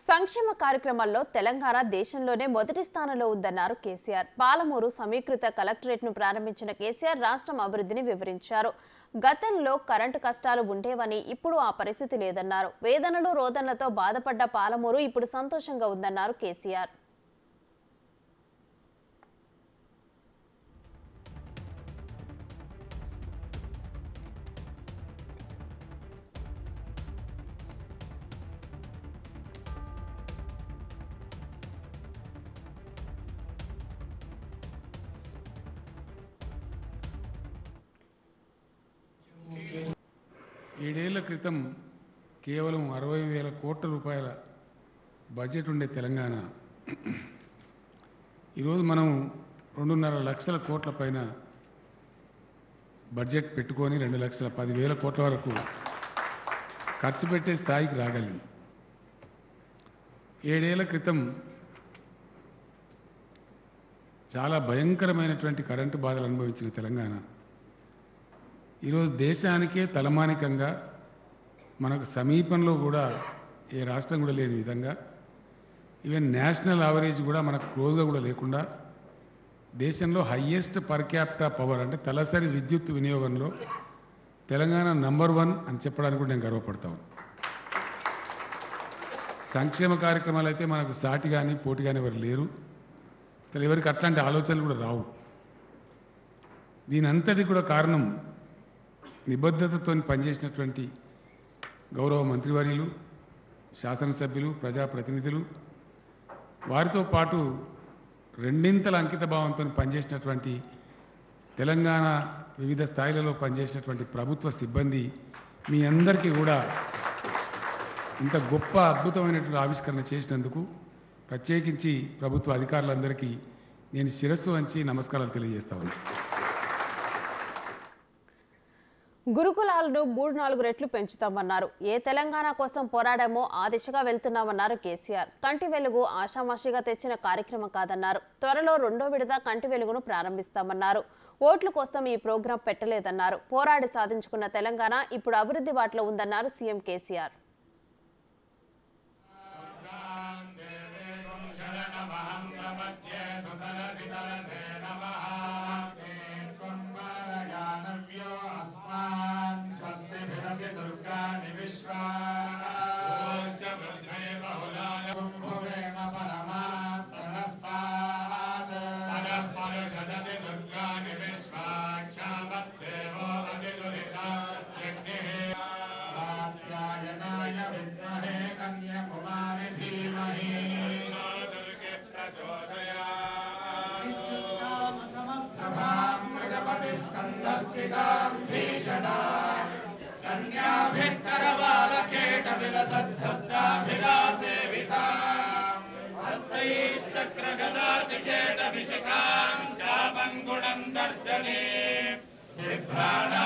సంక్షేమ కార్యక్రమాల్లో తెలంగాణ దేశంలోనే మొదటి స్థానంలో ఉందన్నారు కేసీఆర్ పాలమూరు సమీకృత కలెక్టరేట్ ను ప్రారంభించిన కేసీఆర్ రాష్ట్రం అభివృద్ధిని వివరించారు గతంలో కరెంటు కష్టాలు ఉండేవని ఇప్పుడు ఆ పరిస్థితి లేదన్నారు వేదనలు రోదనలతో బాధపడ్డ పాలమూరు ఇప్పుడు సంతోషంగా ఉందన్నారు కేసీఆర్ ఏడేళ్ల క్రితం కేవలం అరవై వేల కోట్ల రూపాయల బడ్జెట్ ఉండే తెలంగాణ ఈరోజు మనం రెండున్నర లక్షల కోట్ల పైన బడ్జెట్ పెట్టుకొని రెండు లక్షల పదివేల కోట్ల వరకు ఖర్చు పెట్టే స్థాయికి రాగలిగింది ఏడేళ్ల క్రితం చాలా భయంకరమైనటువంటి కరెంటు బాధలు అనుభవించిన తెలంగాణ ఈరోజు దేశానికే తలమానికంగా మనకు సమీపంలో కూడా ఏ రాష్ట్రం కూడా లేని విధంగా ఈవెన్ నేషనల్ యావరేజ్ కూడా మనకు క్లోజ్గా కూడా లేకుండా దేశంలో హయ్యెస్ట్ పర్ క్యాపిటా పవర్ అంటే తలసరి విద్యుత్ వినియోగంలో తెలంగాణ నంబర్ వన్ అని చెప్పడానికి కూడా నేను గర్వపడతాను సంక్షేమ కార్యక్రమాలు అయితే మనకు సాటి కానీ పోటీ కానీ ఎవరు లేరు అసలు ఎవరికి అట్లాంటి ఆలోచనలు కూడా రావు దీని అంతటి కూడా కారణం నిబద్ధతతో పనిచేసినటువంటి గౌరవ మంత్రివర్యులు శాసనసభ్యులు ప్రజాప్రతినిధులు వారితో పాటు రెండింతల అంకిత భావంతో పనిచేసినటువంటి తెలంగాణ వివిధ స్థాయిలలో పనిచేసినటువంటి ప్రభుత్వ సిబ్బంది మీ అందరికీ కూడా ఇంత గొప్ప అద్భుతమైనటువంటి ఆవిష్కరణ చేసినందుకు ప్రత్యేకించి ప్రభుత్వ అధికారులందరికీ నేను శిరస్సు వంచి నమస్కారాలు తెలియజేస్తా ఉన్నాను గురుకులాలను మూడు నాలుగు రెట్లు పెంచుతామన్నారు ఏ తెలంగాణ కోసం పోరాడామో ఆ దిశగా వెళ్తున్నామన్నారు కేసీఆర్ కంటి వెలుగు ఆషామాషిగా తెచ్చిన కార్యక్రమం కాదన్నారు త్వరలో రెండో విడత కంటి వెలుగును ప్రారంభిస్తామన్నారు ఓట్ల కోసం ఈ ప్రోగ్రాం పెట్టలేదన్నారు పోరాడి సాధించుకున్న తెలంగాణ ఇప్పుడు అభివృద్ధి బాటలో ఉందన్నారు సీఎం కేసీఆర్ ्यो अस्मान् स्वस्ति भिरति दुर्गाणि विश्वा कुम्भुवेन परमात्मनस्तात् कात्यायनाय विद्महे कन्याकुमारि धीमहि प्रभां मृगपतिस्कन्दस्थितां भीषणाम् कन्याभिः करबालकेटविलसद्धस्ताभिलासेविताम् हस्तैश्चक्रगदाचिकेटभिषिकाम् चापङ्गुणम् दर्जने बिभ्राणा